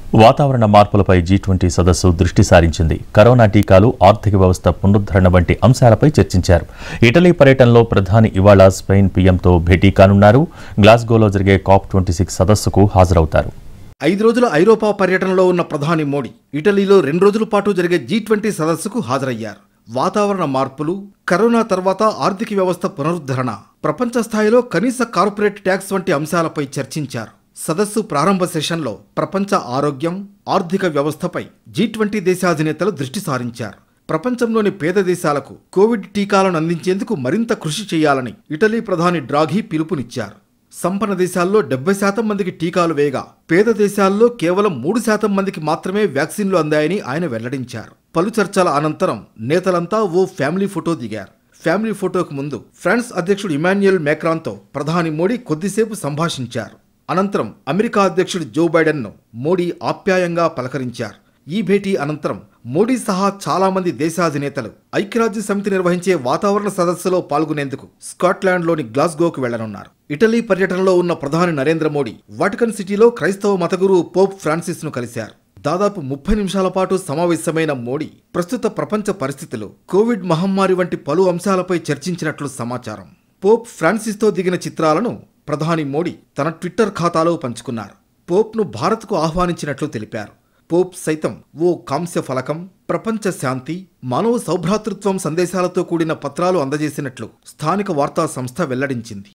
వాతావరణ మార్పులపై G twenty సదస్సు దృష్టి సారించింది కరోనా టీకాలు ఆర్థిక వ్యవస్థ పునరుద్ధరణ వంటి అంశాలపై చర్చించారు ఇటలీ పర్యటనలో ప్రధాని ఇవాళ స్పెయిన్ పీఎంతో భేటీ కానున్నారు గ్లాస్గోలో జరిగే కాప్ ట్వంటీ సిక్స్ సదస్సుకు హాజరవుతారు ఐదు రోజుల ఐరోపా పర్యటనలో ఉన్న ప్రధాని మోడీ ఇటలీలో రెండు రోజుల పాటు జరిగే జీ ట్వంటీ సదస్సుకు హాజరయ్యారు వాతావరణ మార్పులు కరోనా తర్వాత ఆర్థిక వ్యవస్థ పునరుద్ధరణ ప్రపంచ స్థాయిలో కనీస కార్పొరేట్ ట్యాక్స్ వంటి అంశాలపై చర్చించారు సదస్సు ప్రారంభ సెషన్లో ప్రపంచ ఆరోగ్యం ఆర్థిక వ్యవస్థపై జీ ట్వంటీ దేశాధినేతలు దృష్టి సారించారు ప్రపంచంలోని పేద దేశాలకు కోవిడ్ టీకాలను అందించేందుకు మరింత కృషి చేయాలని ఇటలీ ప్రధాని డ్రాఘీ పిలుపునిచ్చారు సంపన్న దేశాల్లో డెబ్బై శాతం మందికి టీకాలు వేయగా పేద దేశాల్లో కేవలం మూడు శాతం మందికి మాత్రమే వ్యాక్సిన్లు అందాయని ఆయన వెల్లడించారు పలు చర్చల అనంతరం నేతలంతా ఓ ఫ్యామిలీ ఫోటో దిగారు ఫ్యామిలీ ఫోటోకు ముందు ఫ్రాన్స్ అధ్యక్షుడు ఇమాన్యుయల్ మేక్రాన్తో ప్రధాని మోడీ కొద్దిసేపు సంభాషించారు అనంతరం అమెరికా అధ్యక్షుడు జో బైడెన్ను మోడీ ఆప్యాయంగా పలకరించారు ఈ భేటీ అనంతరం మోడీ సహా చాలా మంది దేశాధినేతలు ఐక్యరాజ్య సమితి నిర్వహించే వాతావరణ సదస్సులో పాల్గొనేందుకు స్కాట్లాండ్లోని గ్లాస్గోకు వెళ్లనున్నారు ఇటలీ పర్యటనలో ఉన్న ప్రధాని నరేంద్ర మోడీ వాటికన్ సిటీలో క్రైస్తవ మతగురు పోప్ ఫ్రాన్సిస్ ను కలిశారు దాదాపు ముప్పై నిమిషాల పాటు సమావేశమైన మోడీ ప్రస్తుత ప్రపంచ పరిస్థితులు కోవిడ్ మహమ్మారి వంటి పలు అంశాలపై చర్చించినట్లు సమాచారం పోప్ ఫ్రాన్సిస్తో దిగిన చిత్రాలను ప్రధాని మోడీ తన ట్విట్టర్ ఖాతాలో పంచుకున్నారు పోప్ను భారత్కు ఆహ్వానించినట్లు తెలిపారు పోప్ సైతం ఓ కాంస్య ఫలకం ప్రపంచ శాంతి మానవ సౌభ్రాతృత్వం సందేశాలతో కూడిన పత్రాలు అందజేసినట్లు స్థానిక వార్తా సంస్థ వెల్లడించింది